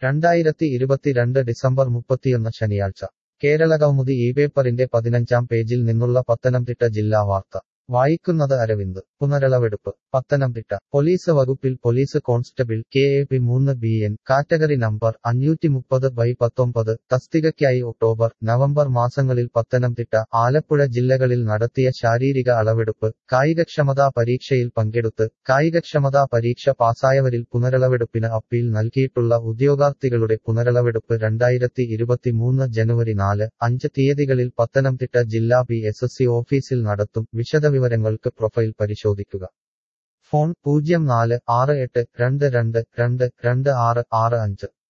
രണ്ടായിരത്തി ഇരുപത്തിരണ്ട് ഡിസംബർ മുപ്പത്തിയൊന്ന് ശനിയാഴ്ച കേരളകൗമുദി ഈ പേപ്പറിന്റെ പതിനഞ്ചാം പേജിൽ നിന്നുള്ള പത്തനംതിട്ട ജില്ലാ വാർത്ത വായിക്കുന്നത് അരവിന്ദ് പുനരളവെടുപ്പ് പത്തനംതിട്ട പോലീസ് വകുപ്പിൽ police constable K A P മൂന്ന് ബി എൻ കാറ്റഗറി നമ്പർ അഞ്ഞൂറ്റി മുപ്പത് ബൈ പത്തൊമ്പത് തസ്തികയ്ക്കായി ഒക്ടോബർ നവംബർ മാസങ്ങളിൽ പത്തനംതിട്ട ആലപ്പുഴ ജില്ലകളിൽ നടത്തിയ ശാരീരിക അളവെടുപ്പ് കായികക്ഷമതാ പരീക്ഷയിൽ പങ്കെടുത്ത് കായികക്ഷമതാ പരീക്ഷ പാസായവരിൽ പുനരളവെടുപ്പിന് അപ്പീൽ നൽകിയിട്ടുള്ള ഉദ്യോഗാർത്ഥികളുടെ പുനരളവെടുപ്പ് രണ്ടായിരത്തി ഇരുപത്തിമൂന്ന് ജനുവരി നാല് അഞ്ച് തീയതികളിൽ പത്തനംതിട്ട ജില്ലാ പി എസ് എസ് സി ഓഫീസിൽ നടത്തും വിശദവിവരങ്ങൾക്ക് പ്രൊഫൈൽ പരിശോധിക്കുക ഫോൺ പൂജ്യം നാല് ആറ് എട്ട് രണ്ട് രണ്ട് രണ്ട് രണ്ട് ആറ് ആറ് അഞ്ച്